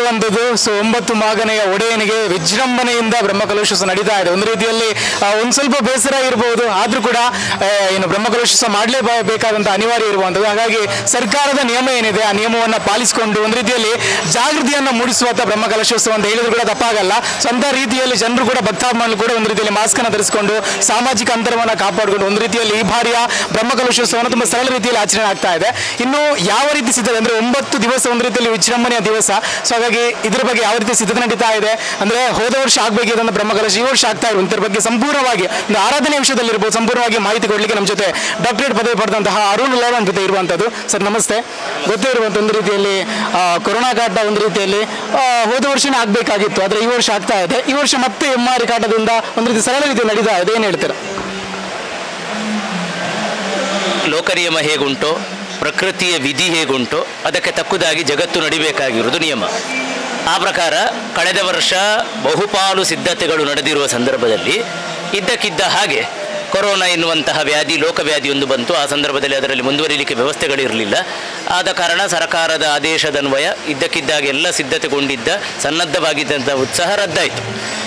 ಇರುವಂತದ್ದು ಸೊ ಒಂಬತ್ತು ಮಾಗನೆಯ ಒಡೆಯನಿಗೆ ವಿಜೃಂಭಣೆಯಿಂದ ಬ್ರಹ್ಮಕಲಶೋತ್ಸವ ನಡೀತಾ ಇದೆ ಒಂದು ರೀತಿಯಲ್ಲಿ ಆ, ಒಂದ್ ಸ್ವಲ್ಪ ಬೇಸರ ಇರಬಹುದು ಆದ್ರೂ ಕೂಡ ಆ, ಏನು ಬ್ರಹ್ಮಕಲಶೋತ್ಸವ ಮಾಡಲೇಬೇಕಾದಂತ ಅನಿವಾರ್ಯ ಇರುವಂತದ್ದು ಹಾಗಾಗಿ ಸರ್ಕಾರದ ನಿಯಮ ಏನಿದೆ ಆ ನಿಯಮವನ್ನ ಪಾಲಿಸಿಕೊಂಡು ಒಂದು ರೀತಿಯಲ್ಲಿ ಜಾಗೃತಿಯನ್ನ ಮೂಡಿಸುವಂತ ಬ್ರಹ್ಮಕಲಶೋತ್ಸವ ಅಂತ ಹೇಳಿದ್ರು ಕೂಡ ತಪ್ಪಾಗಲ್ಲ ಸೊ ಅಂತ ರೀತಿಯಲ್ಲಿ ಜನರು ಕೂಡ ಭಕ್ತಾಭಿಮಾನಿಗಳು ಕೂಡ ಒಂದು ರೀತಿಯಲ್ಲಿ ಮಾಸ್ಕ್ ಅನ್ನ ಧರಿಸಿಕೊಂಡು ಸಾಮಾಜಿಕ ಅಂತರವನ್ನ ಕಾಪಾಡಿಕೊಂಡು ಒಂದು ರೀತಿಯಲ್ಲಿ ಈ ಬಾರಿಯ ಬ್ರಹ್ಮಕಲಶೋತ್ಸವನ ತುಂಬಾ ಸರಳ ರೀತಿಯಲ್ಲಿ ಆಚರಣೆ ಆಗ್ತಾ ಇದೆ ಇನ್ನು ಯಾವ ರೀತಿ ಸಿದ್ಧತೆ ಅಂದ್ರೆ ಒಂಬತ್ತು ದಿವಸ ಒಂದು ರೀತಿಯಲ್ಲಿ ವಿಜೃಂಭಣೆಯ ದಿವಸ ಸೊ ಹಾಗಾಗಿ ಇದ್ರ ಬಗ್ಗೆ ಯಾವ ರೀತಿ ಸಿದ್ಧತೆ ನಡೀತಾ ಇದೆ ಅಂದ್ರೆ ಹೋದ ವರ್ಷ ಆಗ್ಬೇಕಿದ್ದಂತ ಬ್ರಹ್ಮಕಲಶ ಈ ವರ್ಷ ಆಗ್ತಾ ಇರುವಂತ ಬಗ್ಗೆ ಸಂಪೂರ್ಣವಾಗಿ ಒಂದು ಆರಾಧನೆ ವಿಷಯದಲ್ಲಿ ಇರ್ಬೋದು ಸಂಪೂರ್ಣವಾಗಿ ಮಾಹಿತಿ ಕೊಡ್ಲಿಕ್ಕೆ ನಮ್ಮ ಜೊತೆ ಡಾಕ್ಟರೇಟ್ ಪದವಿ ಪಡೆದಂತಹ ಅರುಣ್ ಲಾಲ್ ನಮ್ಮ ಜೊತೆ ಇರುವಂತದ್ದು ಸರ್ ನಮಸ್ತೆ ಗೊತ್ತೇ ಇರುವಂತ ಒಂದು ರೀತಿಯಲ್ಲಿ ಆ, ಕೊರೋನಾ ಕಾಟ ಒಂದು ರೀತಿಯಲ್ಲಿ ಆ, ಹೋದ ವರ್ಷನೇ ಆಗ್ಬೇಕಾಗಿತ್ತು ಆದ್ರೆ ಈ ವರ್ಷ ಆಗ್ತಾ ಇದೆ ಈ ವರ್ಷ ಮತ್ತೆ ಎಂ ಆರ್ ಕಾಟದಿಂದ ಒಂದು ರೀತಿ ಸರಳ ರೀತಿ ನಡೀತಾ ಇದೆ ಏನ್ ಹೇಳ್ತೀರಾ ಲೋಕನಿಯಮ ಹೇಗುಂಟೋ ಪ್ರಕೃತಿಯ ವಿಧಿ ಹೇಗುಂಟೋ ಅದಕ್ಕೆ ತಕ್ಕುದಾಗಿ ಜಗತ್ತು ನಡಿಬೇಕಾಗಿರುವುದು ನಿಯಮ ಆ ಪ್ರಕಾರ ಕಳೆದ ವರ್ಷ ಬಹುಪಾಲು ಸಿದ್ಧತೆಗಳು ನಡೆದಿರುವ ಸಂದರ್ಭದಲ್ಲಿ ಇದ್ದಕ್ಕಿದ್ದ ಹಾಗೆ ಕೊರೋನಾ ಎನ್ನುವಂತಹ ವ್ಯಾಧಿ ಲೋಕವ್ಯಾಧಿಯೊಂದು ಬಂತು ಆ ಸಂದರ್ಭದಲ್ಲಿ ಅದರಲ್ಲಿ ಮುಂದುವರಿಲಿಕ್ಕೆ ವ್ಯವಸ್ಥೆಗಳಿರಲಿಲ್ಲ ಆದ ಕಾರಣ ಸರ್ಕಾರದ ಆದೇಶದನ್ವಯ ಇದ್ದಕ್ಕಿದ್ದಾಗೆ ಎಲ್ಲ ಸಿದ್ಧತೆಗೊಂಡಿದ್ದ ಸನ್ನದ್ಧವಾಗಿದ್ದಂಥ ಉತ್ಸಾಹ ರದ್ದಾಯಿತು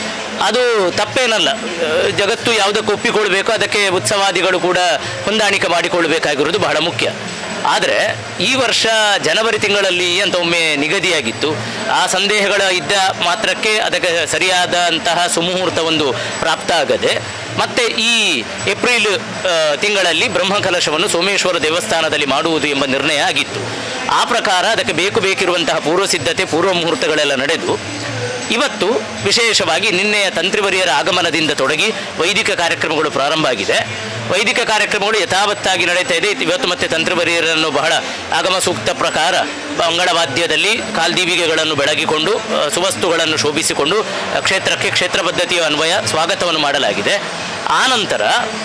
ಅದು ತಪ್ಪೇನಲ್ಲ ಅಹ್, ಜಗತ್ತು ಯಾವುದಕ್ಕೆ ಒಪ್ಪಿಕೊಳ್ಬೇಕು ಅದಕ್ಕೆ ಉತ್ಸವಾದಿಗಳು ಕೂಡ ಹೊಂದಾಣಿಕೆ ಮಾಡಿಕೊಳ್ಳಬೇಕಾಗಿರುವುದು ಬಹಳ ಮುಖ್ಯ ಆದರೆ ಈ ವರ್ಷ ಜನವರಿ ತಿಂಗಳಲ್ಲಿ ಅಂತ ಒಮ್ಮೆ ನಿಗದಿಯಾಗಿತ್ತು ಆ ಸಂದೇಹಗಳ ಇದ್ದ ಮಾತ್ರಕ್ಕೆ ಅದಕ್ಕೆ ಸರಿಯಾದಂತಹ ಸುಮುಹೂರ್ತ ಒಂದು ಪ್ರಾಪ್ತ ಆಗದೆ ಮತ್ತೆ ಈ ಏಪ್ರಿಲ್ ಆ, ತಿಂಗಳಲ್ಲಿ ಬ್ರಹ್ಮಕಲಶವನ್ನು ಸೋಮೇಶ್ವರ ದೇವಸ್ಥಾನದಲ್ಲಿ ಮಾಡುವುದು ಎಂಬ ನಿರ್ಣಯ ಆಗಿತ್ತು ಆ ಪ್ರಕಾರ ಅದಕ್ಕೆ ಬೇಕು ಬೇಕಿರುವಂತಹ ಪೂರ್ವ ಸಿದ್ಧತೆ ಪೂರ್ವ ಮುಹೂರ್ತಗಳೆಲ್ಲ ನಡೆದು ಇವತ್ತು ವಿಶೇಷವಾಗಿ ನಿನ್ನೆಯ ತಂತ್ರಿವರಿಯರ ಆಗಮನದಿಂದ ತೊಡಗಿ ವೈದಿಕ ಕಾರ್ಯಕ್ರಮಗಳು ಪ್ರಾರಂಭ ಆಗಿದೆ ವೈದಿಕ ಕಾರ್ಯಕ್ರಮಗಳು ಯಥಾವತ್ತಾಗಿ ನಡೀತಾ ಇದೆ ಇವತ್ತು ಮತ್ತೆ ತಂತ್ರಿವರಿಯರನ್ನು ಬಹಳ ಆಗಮ ಸೂಕ್ತ ಪ್ರಕಾರ ಮಂಗಳವಾದ್ಯದಲ್ಲಿ ಕಾಲ್ದೀವಿಗೆಗಳನ್ನು ಬೆಳಗಿಕೊಂಡು ಆ, ಸುವಸ್ತುಗಳನ್ನು ಶೋಭಿಸಿಕೊಂಡು ಆ, ಕ್ಷೇತ್ರಕ್ಕೆ ಕ್ಷೇತ್ರ ಪದ್ಧತಿಯ ಅನ್ವಯ ಸ್ವಾಗತವನ್ನು ಮಾಡಲಾಗಿದೆ ಆನಂತರ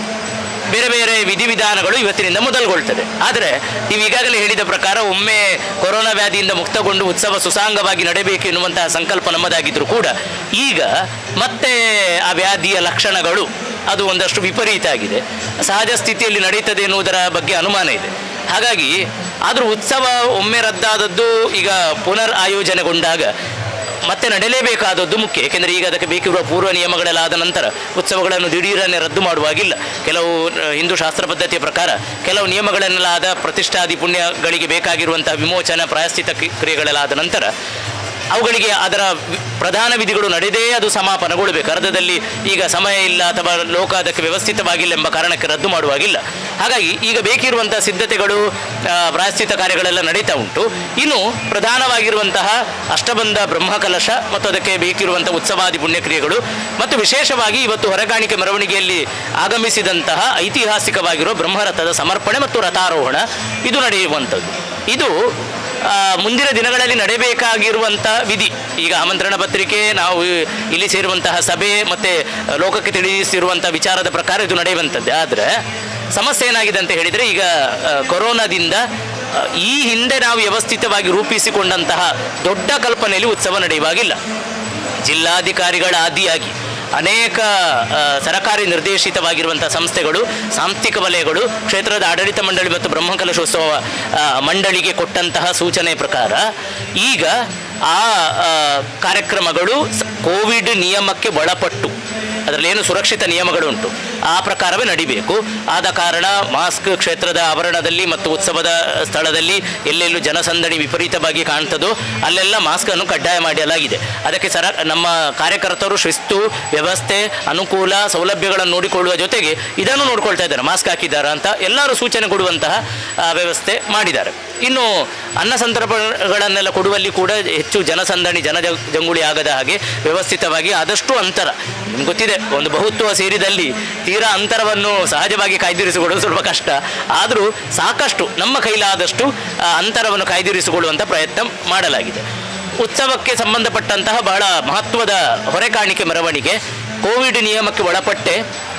ಬೇರೆ ಬೇರೆ ವಿಧಿವಿಧಾನಗಳು ಇವತ್ತಿನಿಂದ ಮೊದಲುಗೊಳ್ತದೆ ಆದರೆ ನೀವು ಈಗಾಗಲೇ ಹೇಳಿದ ಪ್ರಕಾರ ಒಮ್ಮೆ ಕೊರೋನಾ ವ್ಯಾಧಿಯಿಂದ ಮುಕ್ತಗೊಂಡು ಉತ್ಸವ ಸುಸಾಂಗವಾಗಿ ನಡೆಯಬೇಕು ಎನ್ನುವಂತಹ ಸಂಕಲ್ಪ ನಮ್ಮದಾಗಿದ್ದರೂ ಕೂಡ ಈಗ ಮತ್ತೆ ಆ ವ್ಯಾಧಿಯ ಲಕ್ಷಣಗಳು ಅದು ಒಂದಷ್ಟು ವಿಪರೀತ ಆಗಿದೆ ಸಹಜ ಸ್ಥಿತಿಯಲ್ಲಿ ನಡೀತದೆ ಎನ್ನುವುದರ ಬಗ್ಗೆ ಅನುಮಾನ ಇದೆ ಹಾಗಾಗಿ ಆದರೂ ಉತ್ಸವ ಒಮ್ಮೆ ರದ್ದಾದದ್ದು ಈಗ ಪುನರ್ ಆಯೋಜನೆಗೊಂಡಾಗ ಮತ್ತೆ ನಡೆಯಲೇಬೇಕಾದದ್ದು ಮುಖ್ಯ ಏಕೆಂದರೆ ಈಗ ಅದಕ್ಕೆ ಬೇಕಿರುವ ಪೂರ್ವ ನಿಯಮಗಳೆಲ್ಲ ಆದ ನಂತರ ಉತ್ಸವಗಳನ್ನು ದಿಢೀರನೆ ರದ್ದು ಮಾಡುವಾಗಿಲ್ಲ ಕೆಲವು ಆ, ಹಿಂದೂ ಶಾಸ್ತ್ರ ಪದ್ಧತಿಯ ಪ್ರಕಾರ ಕೆಲವು ನಿಯಮಗಳನ್ನೆಲ್ಲ ಆದ ಪ್ರತಿಷ್ಠಾದಿ ಪುಣ್ಯಗಳಿಗೆ ಬೇಕಾಗಿರುವಂತಹ ವಿಮೋಚನ ಪ್ರಾಯಶ್ಚಿತ ಕ್ರಿ- ಕ್ರಿಯೆಗಳೆಲ್ಲ ಆದ ನಂತರ ಅವುಗಳಿಗೆ ಅದರ ವಿ- ಪ್ರಧಾನ ವಿಧಿಗಳು ನಡೆದೇ ಅದು ಸಮಾಪನಗೊಳ್ಳಬೇಕು ಅರ್ಧದಲ್ಲಿ ಈಗ ಸಮಯ ಇಲ್ಲ ಅಥವಾ ಲೋಕ ಅದಕ್ಕೆ ವ್ಯವಸ್ಥಿತವಾಗಿಲ್ಲ ಎಂಬ ಕಾರಣಕ್ಕೆ ರದ್ದು ಮಾಡುವಾಗಿಲ್ಲ ಹಾಗಾಗಿ ಈಗ ಬೇಕಿರುವಂತಹ ಸಿದ್ಧತೆಗಳು ಆ, ಪ್ರಾಯಶ್ಚಿತ ಕಾರ್ಯಗಳೆಲ್ಲ ನಡೀತಾ ಉಂಟು ಇನ್ನು ಪ್ರಧಾನವಾಗಿರುವಂತಹ ಅಷ್ಟಬಂಧ ಬ್ರಹ್ಮಕಲಶ ಮತ್ತು ಅದಕ್ಕೆ ಬೇಕಿರುವಂತಹ ಉತ್ಸವಾದಿ ಪುಣ್ಯಕ್ರಿಯೆಗಳು ಮತ್ತು ವಿಶೇಷವಾಗಿ ಇವತ್ತು ಹೊರಗಾಣಿಕೆ ಮೆರವಣಿಗೆಯಲ್ಲಿ ಆಗಮಿಸಿದಂತಹ ಐತಿಹಾಸಿಕವಾಗಿರುವ ಬ್ರಹ್ಮರಥದ ಸಮರ್ಪಣೆ ಮತ್ತು ರಥಾರೋಹಣ ಇದು ನಡೆಯುವಂಥದ್ದು ಇದು ಆ, ಮುಂದಿನ ದಿನಗಳಲ್ಲಿ ನಡೆಯಬೇಕಾಗಿರುವಂಥ ವಿಧಿ ಈಗ ಆಮಂತ್ರಣ ಪತ್ರಿಕೆ ನಾವು ಇಲ್ಲಿ ಸೇರುವಂತಹ ಸಭೆ ಮತ್ತು ಲೋಕಕ್ಕೆ ತಿಳಿಸಿರುವಂಥ ವಿಚಾರದ ಪ್ರಕಾರ ಇದು ನಡೆಯುವಂಥದ್ದೇ ಆದರೆ ಸಮಸ್ಯೆ ಏನಾಗಿದೆ ಅಂತ ಹೇಳಿದರೆ ಈಗ ಆ, ಕೊರೋನಾದಿಂದ ಆ, ಈ ಹಿಂದೆ ನಾವು ವ್ಯವಸ್ಥಿತವಾಗಿ ರೂಪಿಸಿಕೊಂಡಂತಹ ದೊಡ್ಡ ಕಲ್ಪನೆಯಲ್ಲಿ ಉತ್ಸವ ನಡೆಯುವಾಗಿಲ್ಲ ಜಿಲ್ಲಾಧಿಕಾರಿಗಳ ಆದಿಯಾಗಿ ಅನೇಕ ಆ, ಸರಕಾರಿ ನಿರ್ದೇಶಿತವಾಗಿರುವಂಥ ಸಂಸ್ಥೆಗಳು ಸಾಂಸ್ಥಿಕ ವಲಯಗಳು ಕ್ಷೇತ್ರದ ಆಡಳಿತ ಮಂಡಳಿ ಮತ್ತು ಬ್ರಹ್ಮಕಲಶೋತ್ಸವ ಆ, ಮಂಡಳಿಗೆ ಕೊಟ್ಟಂತಹ ಸೂಚನೆ ಪ್ರಕಾರ ಈಗ ಆ ಆ, ಕಾರ್ಯಕ್ರಮಗಳು ಸ- ಕೋವಿಡ್ ನಿಯಮಕ್ಕೆ ಒಳಪಟ್ಟು ಅದರಲ್ಲಿ ಏನು ಸುರಕ್ಷಿತ ನಿಯಮಗಳುಂಟು ಆ ಪ್ರಕಾರವೇ ನಡಿಬೇಕು ಆದ ಕಾರಣ ಮಾಸ್ಕ್ ಕ್ಷೇತ್ರದ ಆವರಣದಲ್ಲಿ ಮತ್ತು ಉತ್ಸವದ ಸ್ಥಳದಲ್ಲಿ ಎಲ್ಲೆಲ್ಲೂ ಜನಸಂದಣಿ ವಿಪರೀತವಾಗಿ ಕಾಣ್ತದೋ ಅಲ್ಲೆಲ್ಲ ಮಾಸ್ಕನ್ನು ಕಡ್ಡಾಯ ಮಾಡಲಾಗಿದೆ ಅದಕ್ಕೆ ಸರ ನಮ್ಮ ಕಾರ್ಯಕರ್ತರು ಶಿಸ್ತು ವ್ಯವಸ್ಥೆ ಅನುಕೂಲ ಸೌಲಭ್ಯಗಳನ್ನು ನೋಡಿಕೊಳ್ಳುವ ಜೊತೆಗೆ ಇದನ್ನು ನೋಡ್ಕೊಳ್ತಾ ಇದ್ದಾರೆ ಮಾಸ್ಕ್ ಹಾಕಿದ್ದಾರಾ ಅಂತ ಎಲ್ಲರೂ ಸೂಚನೆ ಕೊಡುವಂತಹ ಆ, ವ್ಯವಸ್ಥೆ ಮಾಡಿದ್ದಾರೆ ಇನ್ನು ಅನ್ನ ಸಂದರ್ಭಗಳನ್ನೆಲ್ಲ ಕೊಡುವಲ್ಲಿ ಕೂಡ ಹೆಚ್ಚು ಜನಸಂದಣಿ ಜನ ಜಂಗುಳಿ ಆಗದ ಹಾಗೆ ವ್ಯವಸ್ಥಿತವಾಗಿ ಆದಷ್ಟು ಅಂತರ ನಿಮ್ಗೆ ಗೊತ್ತಿದೆ ಒಂದು ಬಹುತ್ವ ಸೇರಿದಲ್ಲಿ ತೀರಾ ಅಂತರವನ್ನು ಸಹಜವಾಗಿ ಕಾಯ್ದಿರಿಸಿಕೊಳ್ಳೋದು ಸ್ವಲ್ಪ ಕಷ್ಟ ಆದರೂ ಸಾಕಷ್ಟು ನಮ್ಮ ಕೈಲಾದಷ್ಟು ಆ, ಅಂತರವನ್ನು ಕಾಯ್ದಿರಿಸಿಕೊಳ್ಳುವಂಥ ಪ್ರಯತ್ನ ಮಾಡಲಾಗಿದೆ ಉತ್ಸವಕ್ಕೆ ಸಂಬಂಧಪಟ್ಟಂತಹ ಬಹಳ ಮಹತ್ವದ ಹೊರೆಕಾಣಿಕೆ ಮೆರವಣಿಗೆ ಕೋವಿಡ್ ನಿಯಮಕ್ಕೆ ಒಳಪಟ್ಟೆ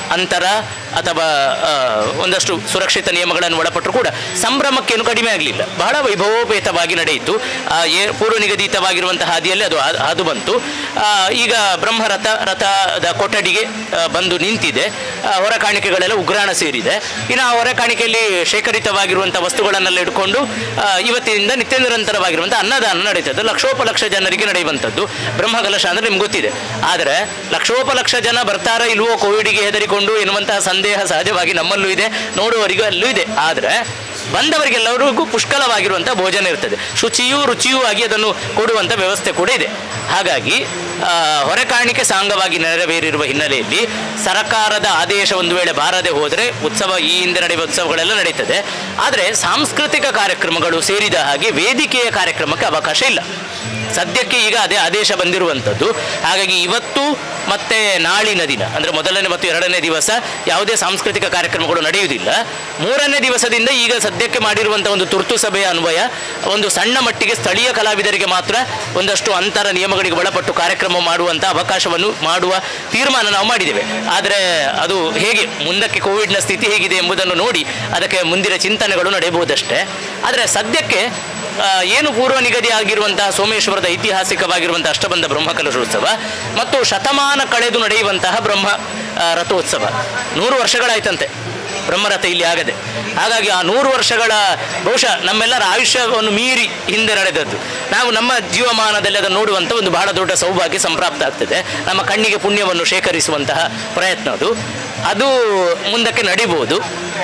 ಅಂತರ ಅಥವಾ ಆ, ಒಂದಷ್ಟು ಸುರಕ್ಷಿತ ನಿಯಮಗಳನ್ನು ಒಳಪಟ್ಟರು ಕೂಡ ಸಂಭ್ರಮಕ್ಕೇನು ಕಡಿಮೆ ಆಗಲಿಲ್ಲ ಬಹಳ ವೈಭವೋಪೇತವಾಗಿ ನಡೆಯಿತು ಆ, ಏ ಪೂರ್ವ ನಿಗದಿತವಾಗಿರುವಂತಹ ಹಾದಿಯಲ್ಲಿ ಅದು ಆ- ಹಾದು ಬಂತು ಆ, ಈಗ ಬ್ರಹ್ಮರಥ ರಥದ ಕೊಠಡಿಗೆ ಆ, ಬಂದು ನಿಂತಿದೆ ಆ, ಹೊರ ಕಾಣಿಕೆಗಳೆಲ್ಲ ಉಗ್ರಾಣ ಸೇರಿದೆ ಇನ್ನು ಆ ಹೊರ ಕಾಣಿಕೆಯಲ್ಲಿ ಶೇಖರಿತವಾಗಿರುವಂಥ ವಸ್ತುಗಳನ್ನೆಲ್ಲ ಇಟ್ಕೊಂಡು ಆ, ಇವತ್ತಿನಿಂದ ನಿತ್ಯ ನಿರಂತರವಾಗಿರುವಂಥ ಅನ್ನದಾನ ನಡೀತದೆ ಲಕ್ಷೋಪಲಕ್ಷ ಜನರಿಗೆ ನಡೆಯುವಂಥದ್ದು ಬ್ರಹ್ಮಕಲಶ ಅಂದರೆ ನಿಮ್ಗೆ ಗೊತ್ತಿದೆ ಆದರೆ ಲಕ್ಷೋಪಲಕ್ಷ ಜನ ಬರ್ತಾರ ಇಲ್ವೋ ಕೋವಿಡ್ಗೆ ಹೆದರಿಕೊಂಡು ಎನ್ನುವಂತಹ ಸಂದೇಹ ಸಹಜವಾಗಿ ನಮ್ಮಲ್ಲೂ ಇದೆ ನೋಡುವವರಿಗೂ ಅಲ್ಲೂ ಇದೆ ಆದರೆ ಬಂದವರಿಗೆಲ್ಲರಿಗೂ ಪುಷ್ಕಲವಾಗಿರುವಂಥ ಭೋಜನ ಇರ್ತದೆ ಶುಚಿಯೂ ರುಚಿಯೂ ಆಗಿ ಅದನ್ನು ಕೊಡುವಂಥ ವ್ಯವಸ್ಥೆ ಕೂಡ ಇದೆ ಹಾಗಾಗಿ ಆ, ಹೊರೆಕಾಣಿಕೆ ಸಾಂಗವಾಗಿ ನೆರವೇರಿರುವ ಹಿನ್ನೆಲೆಯಲ್ಲಿ ಸರಕಾರದ ಆದೇಶ ಒಂದು ವೇಳೆ ಬಾರದೆ ಹೋದರೆ ಉತ್ಸವ ಈ ಹಿಂದೆ ನಡೆಯುವ ಉತ್ಸವಗಳೆಲ್ಲ ನಡೀತದೆ ಆದರೆ ಸಾಂಸ್ಕೃತಿಕ ಕಾರ್ಯಕ್ರಮಗಳು ಸೇರಿದ ಹಾಗೆ ವೇದಿಕೆಯ ಕಾರ್ಯಕ್ರಮಕ್ಕೆ ಅವಕಾಶ ಇಲ್ಲ ಸದ್ಯಕ್ಕೆ ಈಗ ಅದೇ ಆದೇಶ ಬಂದಿರುವಂಥದ್ದು ಹಾಗಾಗಿ ಇವತ್ತು ಮತ್ತೆ ನಾಳಿನ ದಿನ ಅಂದರೆ ಮೊದಲನೇ ಮತ್ತು ಎರಡನೇ ದಿವಸ ಯಾವುದೇ ಸಾಂಸ್ಕೃತಿಕ ಕಾರ್ಯಕ್ರಮಗಳು ನಡೆಯುವುದಿಲ್ಲ ಮೂರನೇ ದಿವಸದಿಂದ ಈಗ ಸದ್ಯಕ್ಕೆ ಮಾಡಿರುವಂಥ ಒಂದು ತುರ್ತು ಸಭೆಯ ಅನ್ವಯ ಒಂದು ಸಣ್ಣ ಮಟ್ಟಿಗೆ ಸ್ಥಳೀಯ ಕಲಾವಿದರಿಗೆ ಮಾತ್ರ ಒಂದಷ್ಟು ಅಂತರ ನಿಯಮಗಳಿಗೆ ಒಳಪಟ್ಟು ಕಾರ್ಯಕ್ರಮ ಮಾಡುವಂಥ ಅವಕಾಶವನ್ನು ಮಾಡುವ ತೀರ್ಮಾನ ನಾವು ಮಾಡಿದ್ದೇವೆ ಆದರೆ ಅದು ಹೇಗೆ ಮುಂದಕ್ಕೆ ಕೋವಿಡ್ನ ಸ್ಥಿತಿ ಹೇಗಿದೆ ಎಂಬುದನ್ನು ನೋಡಿ ಅದಕ್ಕೆ ಮುಂದಿನ ಚಿಂತನೆಗಳು ನಡೆಯಬಹುದಷ್ಟೇ ಆದರೆ ಸದ್ಯಕ್ಕೆ ಆ, ಏನು ಪೂರ್ವ ನಿಗದಿ ಆಗಿರುವಂತಹ ಸೋಮೇಶ್ವರದ ಐತಿಹಾಸಿಕವಾಗಿರುವಂತಹ ಅಷ್ಟಬಂಧ ಬ್ರಹ್ಮಕಲಶೋತ್ಸವ ಮತ್ತು ಶತಮಾನ ಕಳೆದು ನಡೆಯುವಂತಹ ಬ್ರಹ್ಮ ಆ, ರಥೋತ್ಸವ ನೂರು ವರ್ಷಗಳಾಯ್ತಂತೆ ಬ್ರಹ್ಮರಥ ಇಲ್ಲಿ ಆಗದೆ ಹಾಗಾಗಿ ಆ ನೂರು ವರ್ಷಗಳ ಬಹುಶಃ ನಮ್ಮೆಲ್ಲರ ಆಯುಷ್ಯವನ್ನು ಮೀರಿ ಹಿಂದೆ ನಡೆದದ್ದು ನಾವು ನಮ್ಮ ಜೀವಮಾನದಲ್ಲಿ ಅದನ್ನು ನೋಡುವಂಥ ಒಂದು ಬಹಳ ದೊಡ್ಡ ಸೌಭಾಗ್ಯ ಸಂಪ್ರಾಪ್ತ ಆಗ್ತದೆ ನಮ್ಮ ಕಣ್ಣಿಗೆ ಪುಣ್ಯವನ್ನು ಶೇಖರಿಸುವಂತಹ ಪ್ರಯತ್ನ ಅದು ಅದು ಮುಂದಕ್ಕೆ ನಡಿಬಹುದು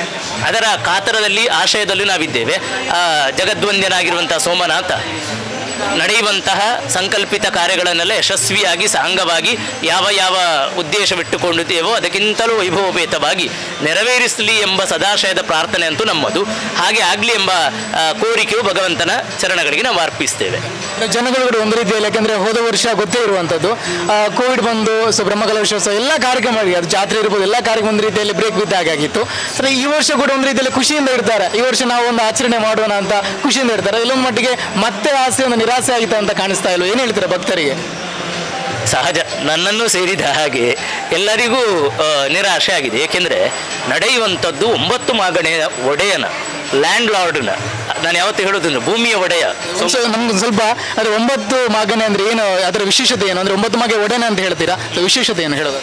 ಅದರ ಕಾತರದಲ್ಲಿ ಆಶಯದಲ್ಲಿ ನಾವಿದ್ದೇವೆ ಆ, ಜಗದ್ವಂದ್ಯನಾಗಿರುವಂತಹ ಸೋಮನಾಥ ನಡೆಯುವಂತಹ ಸಂಕಲ್ಪಿತ ಕಾರ್ಯಗಳನ್ನೆಲ್ಲ ಯಶಸ್ವಿಯಾಗಿ ಸಾಂಗವಾಗಿ ಯಾವ ಯಾವ ಉದ್ದೇಶವಿಟ್ಟುಕೊಂಡಿದ್ದೇವೋ ಅದಕ್ಕಿಂತಲೂ ವೈಭವೋಪೇತವಾಗಿ ನೆರವೇರಿಸಲಿ ಎಂಬ ಸದಾಶಯದ ಪ್ರಾರ್ಥನೆ ಅಂತೂ ನಮ್ಮದು ಹಾಗೆ ಆಗಲಿ ಎಂಬ ಆ, ಕೋರಿಕೆಯು ಭಗವಂತನ ಚರಣಗಳಿಗೆ ನಾವು ಅರ್ಪಿಸ್ತೇವೆ ಜನಗಳು ಕೂಡ ಒಂದು ರೀತಿಯಲ್ಲಿ ಯಾಕಂದ್ರೆ ಹೋದ ವರ್ಷ ಗೊತ್ತೇ ಇರುವಂಥದ್ದು ಆ, ಕೋವಿಡ್ ಬಂದು ಸೊ ಬ್ರಹ್ಮಕಲಶೋತ್ಸವ ಎಲ್ಲ ಕಾರ್ಯಕ್ರಮಗಳಿಗೆ ಅದು ಜಾತ್ರೆ ಇರ್ಬೋದು ಎಲ್ಲ ಕಾರ್ಯಕ್ರಮ ಒಂದು ರೀತಿಯಲ್ಲಿ ಬ್ರೇಕ್ ಬಿದ್ದ ಹಾಗಾಗಿತ್ತು ಸರಿ ಈ ವರ್ಷ ಕೂಡ ಒಂದು ರೀತಿಯಲ್ಲಿ ಖುಷಿಯಿಂದ ಇರ್ತಾರೆ ಈ ವರ್ಷ ನಾವು ಒಂದು ಆಚರಣೆ ಮಾಡೋಣ ಅಂತ ಖುಷಿಯಿಂದ ಇರ್ತಾರೆ ಇಲ್ಲೊಂದು ಮಟ್ಟಿಗೆ ಮತ್ತೆ ಆಸೆ ಒಂದು ನಿರಾಸೆ ಆಯಿತು ಅಂತ ಕಾಣಿಸ್ತಾ ಇಲ್ಲ ಏನು ಹೇಳ್ತೀರಾ ಭಕ್ತರಿಗೆ ಸಹಜ ನನ್ನನ್ನು ಸೇರಿದ ಹಾಗೆ ಎಲ್ಲರಿಗೂ ಆ, ನಿರಾಶೆ ಆಗಿದೆ ಏಕೆಂದರೆ ನಡೆಯುವಂಥದ್ದು ಒಂಬತ್ತು ಮಾಗಣೆಯ ಒಡೆಯನ ಲ್ಯಾಂಡ್ ಲಾರ್ಡ್ನ ನಾನು ಯಾವತ್ತೂ ಹೇಳೋದಂದ್ರೆ ಭೂಮಿಯ ಒಡೆಯ ಸೊ ಸೊ ನಮ್ಗೆ ಸ್ವಲ್ಪ ಅದು ಒಂಬತ್ತು ಮಾಗನೆ ಅಂದ್ರೆ ಏನು ಅದರ ವಿಶೇಷತೆ ಏನು ಅಂದ್ರೆ ಒಂಬತ್ತು ಮಾಗೆ ಒಡೆನೆ ಅಂತ ಹೇಳ್ತೀರಾ ಸೊ ವಿಶೇಷತೆ ಏನು ಹೇಳೋದು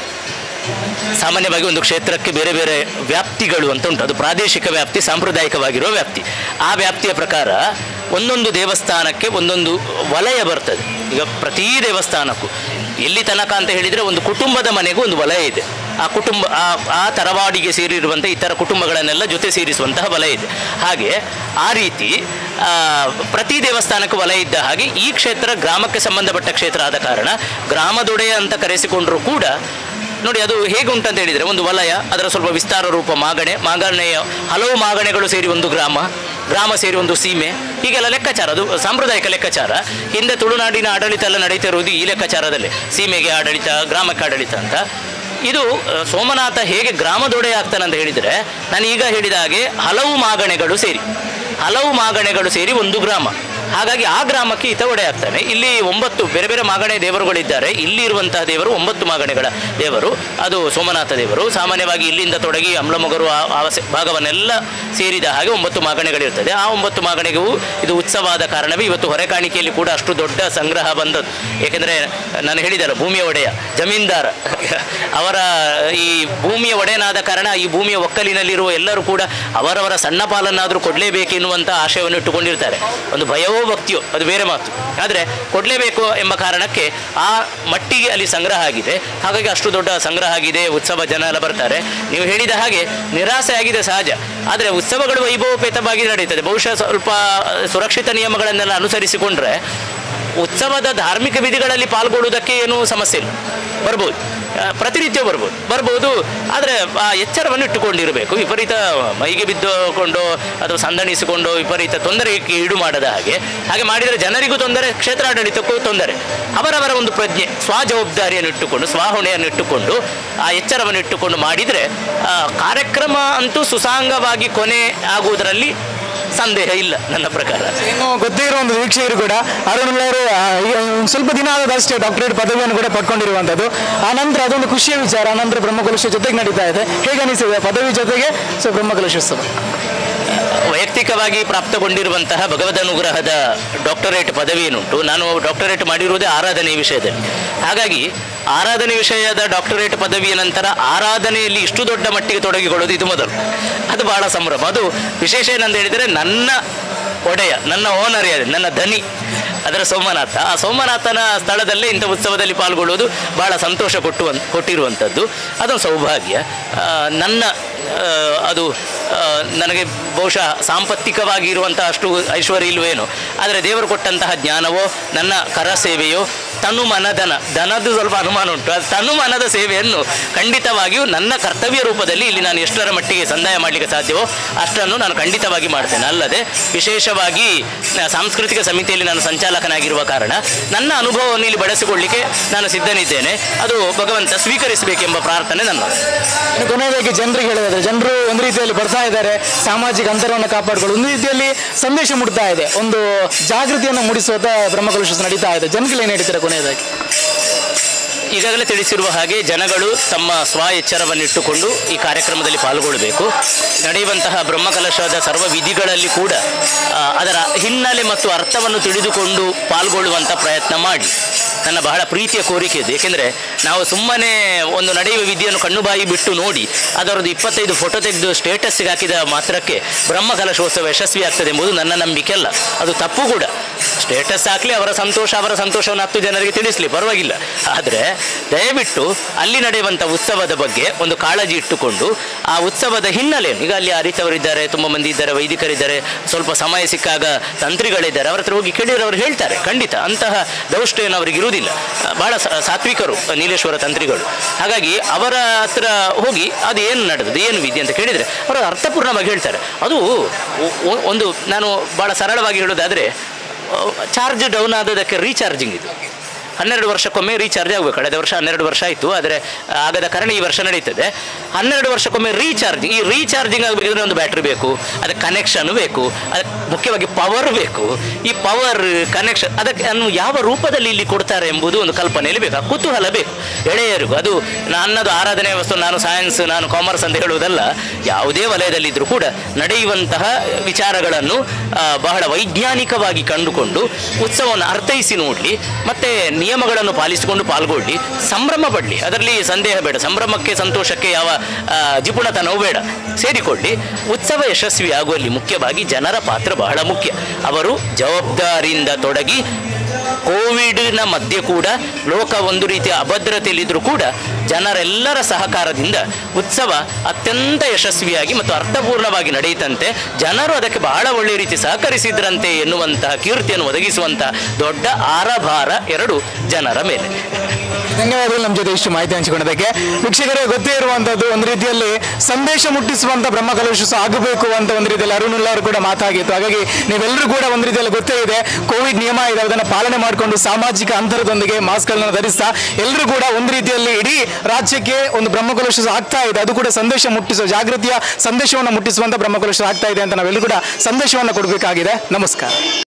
ಸಾಮಾನ್ಯವಾಗಿ ಒಂದು ಕ್ಷೇತ್ರಕ್ಕೆ ಬೇರೆ ಬೇರೆ ವ್ಯಾಪ್ತಿಗಳು ಅಂತ ಉಂಟು ಅದು ಪ್ರಾದೇಶಿಕ ವ್ಯಾಪ್ತಿ ಸಾಂಪ್ರದಾಯಿಕವಾಗಿರುವ ವ್ಯಾಪ್ತಿ ಆ ವ್ಯಾಪ್ತಿಯ ಪ್ರಕಾರ ಒಂದೊಂದು ದೇವಸ್ಥಾನಕ್ಕೆ ಒಂದೊಂದು ವಲಯ ಬರ್ತದೆ ಈಗ ಪ್ರತಿ ದೇವಸ್ಥಾನಕ್ಕೂ ಎಲ್ಲಿ ತನಕ ಅಂತ ಹೇಳಿದರೆ ಒಂದು ಕುಟುಂಬದ ಮನೆಗೂ ಒಂದು ವಲಯ ಇದೆ ಆ ಕುಟುಂಬ ಆ ಆ ತರವಾಡಿಗೆ ಸೇರಿರುವಂಥ ಇತರ ಕುಟುಂಬಗಳನ್ನೆಲ್ಲ ಜೊತೆ ಸೇರಿಸುವಂತಹ ವಲಯ ಇದೆ ಹಾಗೆ ಆ ರೀತಿ ಆ, ಪ್ರತಿ ದೇವಸ್ಥಾನಕ್ಕೂ ವಲಯ ಇದ್ದ ಹಾಗೆ ಈ ಕ್ಷೇತ್ರ ಗ್ರಾಮಕ್ಕೆ ಸಂಬಂಧಪಟ್ಟ ಕ್ಷೇತ್ರ ಆದ ಕಾರಣ ಗ್ರಾಮದೊಡೆಯ ಅಂತ ಕರೆಸಿಕೊಂಡರೂ ಕೂಡ ನೋಡಿ ಅದು ಹೇಗೆ ಉಂಟಂತ ಹೇಳಿದರೆ ಒಂದು ವಲಯ ಅದರ ಸ್ವಲ್ಪ ವಿಸ್ತಾರ ರೂಪ ಮಾಗಣೆ ಮಾಗಣೆಯ ಹಲವು ಮಾಗಣೆಗಳು ಸೇರಿ ಒಂದು ಗ್ರಾಮ ಗ್ರಾಮ ಸೇರಿ ಒಂದು ಸೀಮೆ ಹೀಗೆಲ್ಲ ಲೆಕ್ಕಾಚಾರ ಅದು ಸಾಂಪ್ರದಾಯಿಕ ಲೆಕ್ಕಾಚಾರ ಹಿಂದೆ ತುಳುನಾಡಿನ ಆಡಳಿತ ಎಲ್ಲ ನಡೀತಾ ಇರುವುದು ಈ ಲೆಕ್ಕಾಚಾರದಲ್ಲಿ ಸೀಮೆಗೆ ಆಡಳಿತ ಗ್ರಾಮಕ್ಕೆ ಆಡಳಿತ ಅಂತ ಇದು ಆ, ಸೋಮನಾಥ ಹೇಗೆ ಗ್ರಾಮದೊಡೆ ಆಗ್ತಾನೆ ಅಂತ ಹೇಳಿದರೆ ನಾನು ಈಗ ಹೇಳಿದ ಹಾಗೆ ಹಲವು ಮಾಗಣೆಗಳು ಸೇರಿ ಹಲವು ಮಾಗಣೆಗಳು ಸೇರಿ ಒಂದು ಗ್ರಾಮ ಹಾಗಾಗಿ ಆ ಗ್ರಾಮಕ್ಕೆ ಈತ ಒಡೆ ಆಗ್ತಾನೆ ಇಲ್ಲಿ ಒಂಬತ್ತು ಬೇರೆ ಬೇರೆ ಮಾಗಣೆ ದೇವರುಗಳಿದ್ದಾರೆ ಇಲ್ಲಿ ಇರುವಂತಹ ದೇವರು ಒಂಬತ್ತು ಮಾಗಣೆಗಳ ದೇವರು ಅದು ಸೋಮನಾಥ ದೇವರು ಸಾಮಾನ್ಯವಾಗಿ ಇಲ್ಲಿಂದ ತೊಡಗಿ ಅಮ್ಲಮೊಗರು ಆ ಆ ಸೆ- ಭಾಗವನ್ನೆಲ್ಲ ಸೇರಿದ ಹಾಗೆ ಒಂಬತ್ತು ಮಾಗಣೆಗಳಿರ್ತದೆ ಆ ಒಂಬತ್ತು ಮಾಗಣೆಗೂ ಇದು ಉತ್ಸವ ಆದ ಕಾರಣವೇ ಇವತ್ತು ಹೊರೆಕಾಣಿಕೆಯಲ್ಲಿ ಕೂಡ ಅಷ್ಟು ದೊಡ್ಡ ಸಂಗ್ರಹ ಬಂದದ್ದು ಏಕೆಂದರೆ ನಾನು ಹೇಳಿದಲ್ಲ ಭೂಮಿಯ ಒಡೆಯ ಜಮೀನ್ದಾರ ಅವರ ಈ ಭೂಮಿಯ ಒಡೆಯನಾದ ಕಾರಣ ಈ ಭೂಮಿಯ ಒಕ್ಕಲಿನಲ್ಲಿರುವ ಎಲ್ಲರೂ ಕೂಡ ಅವರವರ ಸಣ್ಣ ಪಾಲನ್ನಾದರೂ ಕೊಡಲೇಬೇಕೆನ್ನುವಂಥ ಆಶಯವನ್ನು ಇಟ್ಟುಕೊಂಡಿರ್ತಾರೆ ಒಂದು ಭಯವೋ ಭಕ್ತಿಯೋ ಅದು ಬೇರೆ ಮಾತು ಆದರೆ ಕೊಡಲೇಬೇಕು ಎಂಬ ಕಾರಣಕ್ಕೆ ಆ ಮಟ್ಟಿಗೆ ಅಲ್ಲಿ ಸಂಗ್ರಹ ಆಗಿದೆ ಹಾಗಾಗಿ ಅಷ್ಟು ದೊಡ್ಡ ಸಂಗ್ರಹ ಆಗಿದೆ ಉತ್ಸವ ಜನ ಎಲ್ಲ ಬರ್ತಾರೆ ನೀವು ಹೇಳಿದ ಹಾಗೆ ನಿರಾಸೆ ಆಗಿದೆ ಸಹಜ ಆದರೆ ಉತ್ಸವಗಳು ವೈಭವಪೇತವಾಗಿ ನಡೀತದೆ ಬಹುಶಃ ಸ್ವಲ್ಪ ಸುರಕ್ಷಿತ ನಿಯಮಗಳನ್ನೆಲ್ಲ ಅನುಸರಿಸಿಕೊಂಡ್ರೆ ಉತ್ಸವದ ಧಾರ್ಮಿಕ ವಿಧಿಗಳಲ್ಲಿ ಪಾಲ್ಗೊಳ್ಳುವುದಕ್ಕೆ ಏನೂ ಸಮಸ್ಯೆ ಇಲ್ಲ ಬರ್ಬೋದು ಆ, ಪ್ರತಿನಿತ್ಯ ಬರ್ಬೋದು ಬರ್ಬೋದು ಆದರೆ ಆ ಎಚ್ಚರವನ್ನು ಇಟ್ಟುಕೊಂಡಿರಬೇಕು ವಿಪರೀತ ಮೈಗೆ ಬಿದ್ದುಕೊಂಡು ಅಥವಾ ಸಂದಣಿಸಿಕೊಂಡು ವಿಪರೀತ ತೊಂದರೆಗೆ ಈಡು ಮಾಡದ ಹಾಗೆ ಹಾಗೆ ಮಾಡಿದರೆ ಜನರಿಗೂ ತೊಂದರೆ ಕ್ಷೇತ್ರಾಡಳಿತಕ್ಕೂ ತೊಂದರೆ ಅವರವರ ಒಂದು ಪ್ರಜ್ಞೆ ಸ್ವಜವಾಬ್ದಾರಿಯನ್ನು ಇಟ್ಟುಕೊಂಡು ಸ್ವಹೊಣೆಯನ್ನು ಇಟ್ಟುಕೊಂಡು ಆ ಎಚ್ಚರವನ್ನು ಇಟ್ಟುಕೊಂಡು ಮಾಡಿದರೆ ಆ, ಕಾರ್ಯಕ್ರಮ ಅಂತೂ ಸುಸಾಂಗವಾಗಿ ಕೊನೆ ಆಗುವುದರಲ್ಲಿ ಸಂದೇಹ ಇಲ್ಲ ನನ್ನ ಪ್ರಕಾರ ಇನ್ನು ಗೊತ್ತೇ ಇರೋ ಒಂದು ವೀಕ್ಷಕರು ಕೂಡ ಅರುಣ್ ಅವರು ಆ, ಈ ಒಂದು ಸ್ವಲ್ಪ ದಿನ ಆದದಷ್ಟೇ ಡಾಕ್ಟರೇಟ್ ಪದವಿಯನ್ನು ಕೂಡ ಪಡ್ಕೊಂಡಿರುವಂಥದ್ದು ಆ ನಂತರ ಅದೊಂದು ಖುಷಿಯ ವಿಚಾರ ಆ ನಂತರ ಬ್ರಹ್ಮಕಲಶ ಜೊತೆಗೆ ನಡೀತಾ ಇದೆ ಹೇಗೆ ಅನಿಸಿದೆ ಪದವಿ ಜೊತೆಗೆ ಸೊ ಬ್ರಹ್ಮಕಲಶೋತ್ಸವ ವೈಯಕ್ತಿಕವಾಗಿ ಪ್ರಾಪ್ತಗೊಂಡಿರುವಂತಹ ಭಗವದನುಗ್ರಹದ ಡಾಕ್ಟರೇಟ್ ಪದವಿ ಏನುಂಟು ನಾನು ಡಾಕ್ಟರೇಟ್ ಮಾಡಿರುವುದೇ ಆರಾಧನೆ ವಿಷಯದಲ್ಲಿ ಹಾಗಾಗಿ ಆರಾಧನೆ ವಿಷಯದ ಡಾಕ್ಟರೇಟ್ ಪದವಿಯ ನಂತರ ಆರಾಧನೆಯಲ್ಲಿ ಇಷ್ಟು ದೊಡ್ಡ ಮಟ್ಟಿಗೆ ತೊಡಗಿಕೊಳ್ಳೋದು ಇದು ಮೊದಲು ಅದು ಬಹಳ ಸಂಭ್ರಮ ಅದು ವಿಶೇಷ ಏನಂತ ಹೇಳಿದರೆ ನನ್ನ ಒಡೆಯ ನನ್ನ ಓನರ್ ಯಾರು ನನ್ನ ಧನಿ ಅದರ ಸೋಮನಾಥ ಆ ಸೋಮನಾಥನ ಸ್ಥಳದಲ್ಲೇ ಇಂಥ ಉತ್ಸವದಲ್ಲಿ ಪಾಲ್ಗೊಳ್ಳುವುದು ಬಹಳ ಸಂತೋಷ ಕೊಟ್ಟು ಕೊಟ್ಟಿರುವಂಥದ್ದು ಅದೊಂದು ಸೌಭಾಗ್ಯ ಆ, ನನ್ನ ಆ, ಅದು ಆ, ನನಗೆ ಬಹುಶಃ ಸಾಂಪತ್ತಿಕವಾಗಿ ಇರುವಂತಹ ಅಷ್ಟು ಐಶ್ವರ್ಯ ಇಲ್ವೇನೋ ಆದರೆ ದೇವರು ಕೊಟ್ಟಂತಹ ಜ್ಞಾನವೋ ನನ್ನ ಕರ ಸೇವೆಯೋ ತನು ಮನದನ ದನದ್ದು ಸ್ವಲ್ಪ ಅನುಮಾನ ಉಂಟು ಅದು ತನು ಮನದ ಸೇವೆಯನ್ನು ಖಂಡಿತವಾಗಿಯೂ ನನ್ನ ಕರ್ತವ್ಯ ರೂಪದಲ್ಲಿ ಇಲ್ಲಿ ನಾನು ಎಷ್ಟರ ಮಟ್ಟಿಗೆ ಸಂದಾಯ ಮಾಡಲಿಕ್ಕೆ ಸಾಧ್ಯವೋ ಅಷ್ಟನ್ನು ನಾನು ಖಂಡಿತವಾಗಿ ಮಾಡ್ತೇನೆ ಅಲ್ಲದೆ ವಿಶೇಷವಾಗಿ ಆ, ಸಾಂಸ್ಕೃತಿಕ ಸಮಿತಿಯಲ್ಲಿ ನಾನು ಸಂಚಾಲಕನಾಗಿರುವ ಕಾರಣ ನನ್ನ ಅನುಭವವನ್ನು ಇಲ್ಲಿ ಬಳಸಿಕೊಳ್ಳಿಕ್ಕೆ ನಾನು ಸಿದ್ಧನಿದ್ದೇನೆ ಅದು ಭಗವಂತ ಸ್ವೀಕರಿಸಬೇಕೆಂಬ ಪ್ರಾರ್ಥನೆ ನನ್ನದು ಇನ್ನು ಕೊನೆಯದಾಗಿ ಜನರಿಗೆ ಹೇಳೋದಾದ್ರೆ ಜನರು ಒಂದು ರೀತಿಯಲ್ಲಿ ಬರ್ತಾ ಇದ್ದಾರೆ ಸಾಮಾಜಿಕ ಅಂತರವನ್ನು ಕಾಪಾಡಿಕೊಳ್ಳಿ ಒಂದು ರೀತಿಯಲ್ಲಿ ಸಂದೇಶ ಮುಡ್ತಾ ಇದೆ ಒಂದು ಜಾಗೃತಿಯನ್ನು ಮೂಡಿಸುವಂತ ಬ್ರಹ್ಮಕಲಶ ನಡೀತಾ ಇದೆ ಜನಗಳು ಏನು ಹೇಳ್ತಾರೆ ಕೊನೆಯದಾಗಿ ಈಗಾಗಲೇ ತಿಳಿಸಿರುವ ಹಾಗೆ ಜನಗಳು ತಮ್ಮ ಸ್ವ ಎಚ್ಚರವನ್ನಿಟ್ಟುಕೊಂಡು ಈ ಕಾರ್ಯಕ್ರಮದಲ್ಲಿ ಪಾಲ್ಗೊಳ್ಳಬೇಕು ನಡೆಯುವಂತಹ ಬ್ರಹ್ಮಕಲಶದ ಸರ್ವ ವಿಧಿಗಳಲ್ಲಿ ಕೂಡ ಆ, ಅದರ ಹಿನ್ನೆಲೆ ಮತ್ತು ಅರ್ಥವನ್ನು ತಿಳಿದುಕೊಂಡು ಪಾಲ್ಗೊಳ್ಳುವಂಥ ಪ್ರಯತ್ನ ಮಾಡಿ ನನ್ನ ಬಹಳ ಪ್ರೀತಿಯ ಕೋರಿಕೆ ಇದೆ ಏಕೆಂದರೆ ನಾವು ಸುಮ್ಮನೆ ಒಂದು ನಡೆಯುವ ವಿಧಿಯನ್ನು ಕಣ್ಣು ಬಾಯಿ ಬಿಟ್ಟು ನೋಡಿ ಅದರದ್ದು ಇಪ್ಪತ್ತೈದು ಫೋಟೋ ತೆಗೆದು ಸ್ಟೇಟಸ್ಗೆ ಹಾಕಿದ ಮಾತ್ರಕ್ಕೆ ಬ್ರಹ್ಮಕಲಶೋತ್ಸವ ಯಶಸ್ವಿ ಆಗ್ತದೆ ಎಂಬುದು ನನ್ನ ನಂಬಿಕೆ ಅಲ್ಲ ಅದು ತಪ್ಪು ಕೂಡ ಸ್ಟೇಟಸ್ ಹಾಕಲಿ ಅವರ ಸಂತೋಷ ಅವರ ಸಂತೋಷವನ್ನು ಹತ್ತು ಜನರಿಗೆ ತಿಳಿಸಲಿ ಪರವಾಗಿಲ್ಲ ಆದರೆ ದಯವಿಟ್ಟು ಅಲ್ಲಿ ನಡೆಯುವಂಥ ಉತ್ಸವದ ಬಗ್ಗೆ ಒಂದು ಕಾಳಜಿ ಇಟ್ಟುಕೊಂಡು ಆ ಉತ್ಸವದ ಹಿನ್ನೆಲೆಯನ್ನು ಈಗ ಅಲ್ಲಿ ಅರಿತವರಿದ್ದಾರೆ ತುಂಬ ಮಂದಿ ಇದ್ದಾರೆ ವೈದಿಕರಿದ್ದಾರೆ ಸ್ವಲ್ಪ ಸಮಯ ಸಿಕ್ಕಾಗ ತಂತ್ರಿಗಳಿದ್ದಾರೆ ಅವ್ರ ಹತ್ರ ಹೋಗಿ ಕೇಳಿದ್ರೆ ಅವರು ಹೇಳ್ತಾರೆ ಖಂಡಿತ ಅಂತಹ ದೌಷ್ಟ್ಯ ಏನು ಅವರಿಗೆ ಇರುವುದಿಲ್ಲ ಆ, ಬಹಳ ಸ- ಸಾತ್ವಿಕರು ನೀಲೇಶ್ವರ ತಂತ್ರಿಗಳು ಹಾಗಾಗಿ ಅವರ ಹತ್ರ ಹೋಗಿ ಅದು ಏನು ನಡೆದದು ಏನು ವಿಧಿ ಅಂತ ಕೇಳಿದರೆ ಅವರು ಅರ್ಥಪೂರ್ಣವಾಗಿ ಹೇಳ್ತಾರೆ ಅದು ಒ- ಒ- ಒಂದು ನಾನು ಭಾಳ ಸರಳವಾಗಿ ಹೇಳೋದಾದರೆ ಚಾರ್ಜ್ ಡೌನ್ ಆದದಕ್ಕೆ ರೀಚಾರ್ಜಿಂಗ್ ಇದು ಹನ್ನೆರಡು ವರ್ಷಕ್ಕೊಮ್ಮೆ ರೀಚಾರ್ಜ್ ಆಗಬೇಕು ಕಳೆದ ವರ್ಷ ಹನ್ನೆರಡು ವರ್ಷ ಆಯಿತು ಆದರೆ ಆಗದ ಕಾರಣ ಈ ವರ್ಷ ನಡೀತದೆ ಹನ್ನೆರಡು ವರ್ಷಕ್ಕೊಮ್ಮೆ ರೀಚಾರ್ಜ್ ಈ ರೀಚಾರ್ಜಿಂಗ್ ಆಗಬೇಕಿದ್ರೆ ಒಂದು ಬ್ಯಾಟ್ರಿ ಬೇಕು ಅದಕ್ಕೆ ಕನೆಕ್ಷನ್ ಬೇಕು ಅದಕ್ಕೆ ಮುಖ್ಯವಾಗಿ ಪವರ್ ಬೇಕು ಈ ಪವರ್ ಕನೆಕ್ಷನ್ ಅದಕ್ಕೆ ಅನ್ನು ಯಾವ ರೂಪದಲ್ಲಿ ಇಲ್ಲಿ ಕೊಡ್ತಾರೆ ಎಂಬುದು ಒಂದು ಕಲ್ಪನೆಯಲ್ಲಿ ಬೇಕು ಆ ಕುತೂಹಲ ಬೇಕು ಎಳೆಯರಿಗೂ ಅದು ನನ್ನದು ಆರಾಧನೆ ವಸ್ತು ನಾನು ಸೈನ್ಸ್ ನಾನು ಕಾಮರ್ಸ್ ಅಂತ ಹೇಳುವುದಲ್ಲ ಯಾವುದೇ ವಲಯದಲ್ಲಿದ್ದರೂ ಕೂಡ ನಡೆಯುವಂತಹ ವಿಚಾರಗಳನ್ನು ಆ, ಬಹಳ ವೈಜ್ಞಾನಿಕವಾಗಿ ಕಂಡುಕೊಂಡು ಉತ್ಸವವನ್ನು ಅರ್ಥೈಸಿ ನೋಡಲಿ ಮತ್ತೆ ನಿಯಮಗಳನ್ನು ಪಾಲಿಸಿಕೊಂಡು ಪಾಲ್ಗೊಳ್ಳಿ ಸಂಭ್ರಮ ಪಡಲಿ ಅದರಲ್ಲಿ ಸಂದೇಹ ಬೇಡ ಸಂಭ್ರಮಕ್ಕೆ ಸಂತೋಷಕ್ಕೆ ಯಾವ ಆ, ಜಿಪುಣತನವೂ ಬೇಡ ಸೇರಿಕೊಳ್ಳಿ ಉತ್ಸವ ಯಶಸ್ವಿ ಆಗುವಲ್ಲಿ ಮುಖ್ಯವಾಗಿ ಜನರ ಪಾತ್ರ ಬಹಳ ಮುಖ್ಯ ಅವರು ಜವಾಬ್ದಾರಿಯಿಂದ ತೊಡಗಿ ಕೋವಿಡ್ನ ಮಧ್ಯೆ ಕೂಡ ಲೋಕ ಒಂದು ರೀತಿಯ ಅಭದ್ರತೆಯಲ್ಲಿದ್ದರೂ ಕೂಡ ಜನರೆಲ್ಲರ ಸಹಕಾರದಿಂದ ಉತ್ಸವ ಅತ್ಯಂತ ಯಶಸ್ವಿಯಾಗಿ ಮತ್ತು ಅರ್ಥಪೂರ್ಣವಾಗಿ ನಡೆಯುತ್ತಂತೆ ಜನರು ಅದಕ್ಕೆ ಬಹಳ ಒಳ್ಳೆಯ ರೀತಿ ಸಹಕರಿಸಿದ್ರಂತೆ ಎನ್ನುವಂತಹ ಕೀರ್ತಿಯನ್ನು ಒದಗಿಸುವಂತಹ ದೊಡ್ಡ ಆರಭಾರ ಎರಡು ಜನರ ಮೇಲೆ ಧನ್ಯವಾದಗಳು ನಮ್ಮ ಜೊತೆ ಇಷ್ಟು ಮಾಹಿತಿ ಹಂಚಿಕೊಂಡದಕ್ಕೆ ವೀಕ್ಷಕರೇ ಗೊತ್ತೇ ಇರುವಂತದ್ದು ಒಂದು ರೀತಿಯಲ್ಲಿ ಸಂದೇಶ ಮುಟ್ಟಿಸುವಂತ ಬ್ರಹ್ಮಕಲಶೋತ್ಸವ ಆಗಬೇಕು ಅಂತ ಒಂದು ರೀತಿಯಲ್ಲಿ ಅರುಣುಲ್ಲ ಅವರು ಕೂಡ ಮಾತಾಗಿತ್ತು ಹಾಗಾಗಿ ನೀವೆಲ್ಲರೂ ಕೂಡ ಒಂದು ರೀತಿಯಲ್ಲಿ ಗೊತ್ತೇ ಇದೆ ಕೋವಿಡ್ ನಿಯಮ ಇದೆ ಅದನ್ನು ಪಾಲನೆ ಮಾಡಿಕೊಂಡು ಸಾಮಾಜಿಕ ಅಂತರದೊಂದಿಗೆ ಮಾಸ್ಕ್ಗಳನ್ನ ಧರಿಸ್ತಾ ಎಲ್ಲರೂ ಕೂಡ ಒಂದು ರೀತಿಯಲ್ಲಿ ಇಡೀ ರಾಜ್ಯಕ್ಕೆ ಒಂದು ಬ್ರಹ್ಮಕಲಶೋತ್ಸವ ಆಗ್ತಾ ಇದೆ ಅದು ಕೂಡ ಸಂದೇಶ ಮುಟ್ಟಿಸುವ ಜಾಗೃತಿಯ ಸಂದೇಶವನ್ನು ಮುಟ್ಟಿಸುವಂತ ಬ್ರಹ್ಮಕಲಶೋತ್ಸವ ಆಗ್ತಾ ಇದೆ ಅಂತ ನಾವೆಲ್ಲರೂ ಕೂಡ ಸಂದೇಶವನ್ನು ಕೊಡಬೇಕಾಗಿದೆ ನಮಸ್ಕಾರ